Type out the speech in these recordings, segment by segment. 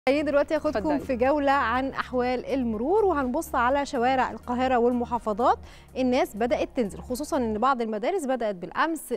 خليني دلوقتي اخدكم اتفضلي. في جوله عن احوال المرور وهنبص على شوارع القاهره والمحافظات الناس بدات تنزل خصوصا ان بعض المدارس بدات بالامس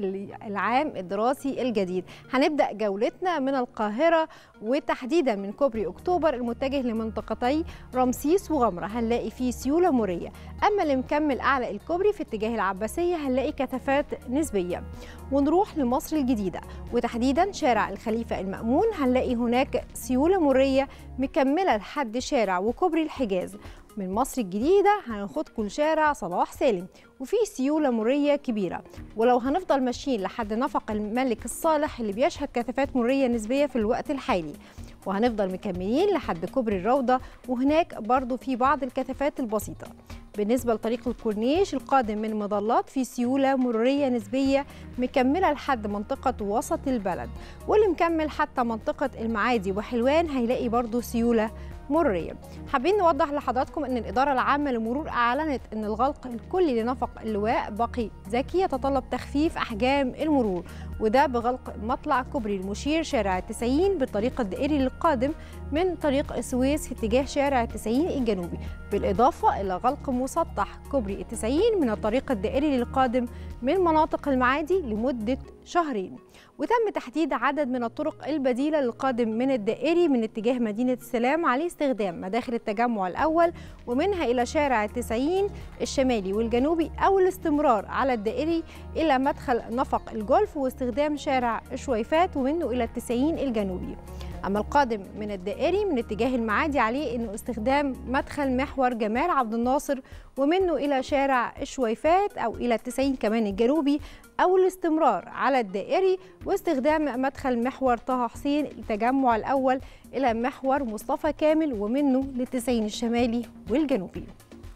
بالعام الدراسي الجديد هنبدا جولتنا من القاهره وتحديدا من كوبري اكتوبر المتجه لمنطقتي رمسيس وغمره هنلاقي فيه سيوله مريه اما اللي مكمل اعلى الكوبري في اتجاه العباسيه هنلاقي كثافات نسبيه ونروح لمصر الجديده وتحديدا شارع الخليفه المامون هنلاقي هناك سيوله مريه مكمله لحد شارع وكوبري الحجاز من مصر الجديدة هناخدكم لشارع صلاح سالم وفي سيولة مرية كبيرة ولو هنفضل ماشيين لحد نفق الملك الصالح اللي بيشهد كثافات مرية نسبية في الوقت الحالي وهنفضل مكملين لحد كوبري الروضة وهناك برضو في بعض الكثافات البسيطة بالنسبة لطريق الكورنيش القادم من مظلات في سيولة مرورية نسبية مكملة لحد منطقة وسط البلد واللي مكمل حتى منطقة المعادي وحلوان هيلاقي برضو سيولة مرورية حابين نوضح لحضراتكم ان الإدارة العامة للمرور أعلنت ان الغلق الكلي لنفق اللواء باقي ذكي يتطلب تخفيف أحجام المرور وده بغلق مطلع كوبري المشير شارع التسعين بالطريق الدائري للقادم من طريق السويس في اتجاه شارع التسعين الجنوبي بالإضافة إلى غلق مسطح كوبري التسعين من الطريق الدائري للقادم من مناطق المعادي لمدة شهرين وتم تحديد عدد من الطرق البديلة للقادم من الدائري من اتجاه مدينة السلام عليه استخدام مداخل التجمع الأول ومنها إلى شارع التسعين الشمالي والجنوبي أو الاستمرار على الدائري إلى مدخل نفق الجولف واستخدام شارع شويفات ومنه إلى التسعين الجنوبي أما القادم من الدائري من اتجاه المعادي عليه أنه استخدام مدخل محور جمال عبد الناصر ومنه إلى شارع الشويفات أو إلى التسعين كمان الجنوبي أو الاستمرار على الدائري واستخدام مدخل محور طه حسين التجمع الأول إلى محور مصطفى كامل ومنه للتسعين الشمالي والجنوبي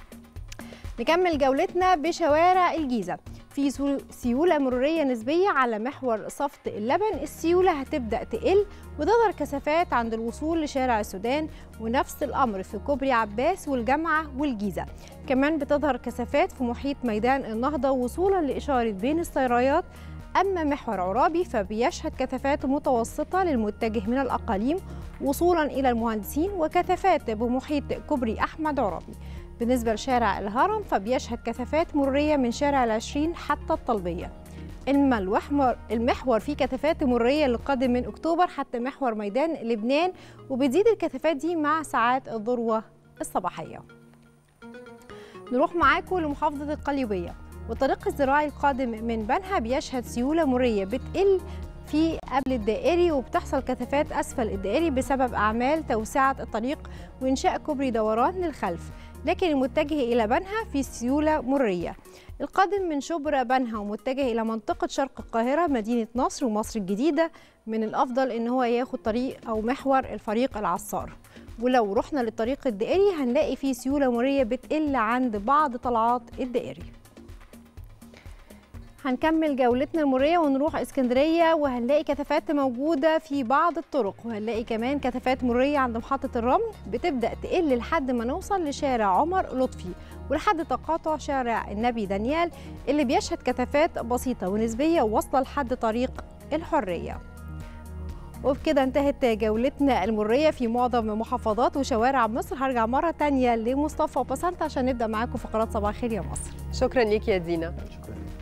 نكمل جولتنا بشوارع الجيزة في سو- سيولة مرورية نسبية على محور صفت اللبن السيولة هتبدأ تقل وتظهر كثافات عند الوصول لشارع السودان ونفس الأمر في كوبري عباس والجامعة والجيزة كمان بتظهر كثافات في محيط ميدان النهضة وصولا لإشارة بين السيرايات أما محور عرابي فبيشهد كثافات متوسطة للمتجه من الأقاليم وصولا إلى المهندسين وكثافات بمحيط كوبري أحمد عرابي بالنسبة لشارع الهرم فبيشهد كثافات مرورية من شارع العشرين حتى الطلبية إنما المحور, المحور فيه كثافات مرورية للقادم من أكتوبر حتى محور ميدان لبنان وبتزيد الكثافات دي مع ساعات الذروة الصباحية نروح معاكم لمحافظة القليوبية والطريق الزراعي القادم من بنها بيشهد سيولة مرية بتقل في قبل الدائري وبتحصل كثافات أسفل الدائري بسبب أعمال توسعة الطريق وإنشاء كوبري دوران للخلف لكن المتجه إلى بنها في سيولة مرية القادم من شبرا بنها ومتجه إلى منطقة شرق القاهرة مدينة نصر ومصر الجديدة من الأفضل إن هو ياخد طريق أو محور الفريق العصار ولو رحنا للطريق الدائري هنلاقي فيه سيولة مرية بتقل عند بعض طلعات الدائري هنكمل جولتنا المرية ونروح اسكندرية وهنلاقي كثافات موجودة في بعض الطرق وهنلاقي كمان كثافات مرية عند محطة الرمل بتبدأ تقل لحد ما نوصل لشارع عمر لطفي ولحد تقاطع شارع النبي دانيال اللي بيشهد كثافات بسيطة ونسبية واصلة لحد طريق الحرية وبكده انتهت جولتنا المرية في معظم محافظات وشوارع مصر هرجع مرة تانية لمصطفى وبسنت عشان نبدأ معاكم فقرات صباح الخير يا مصر شكرا ليك يا دينا شكرا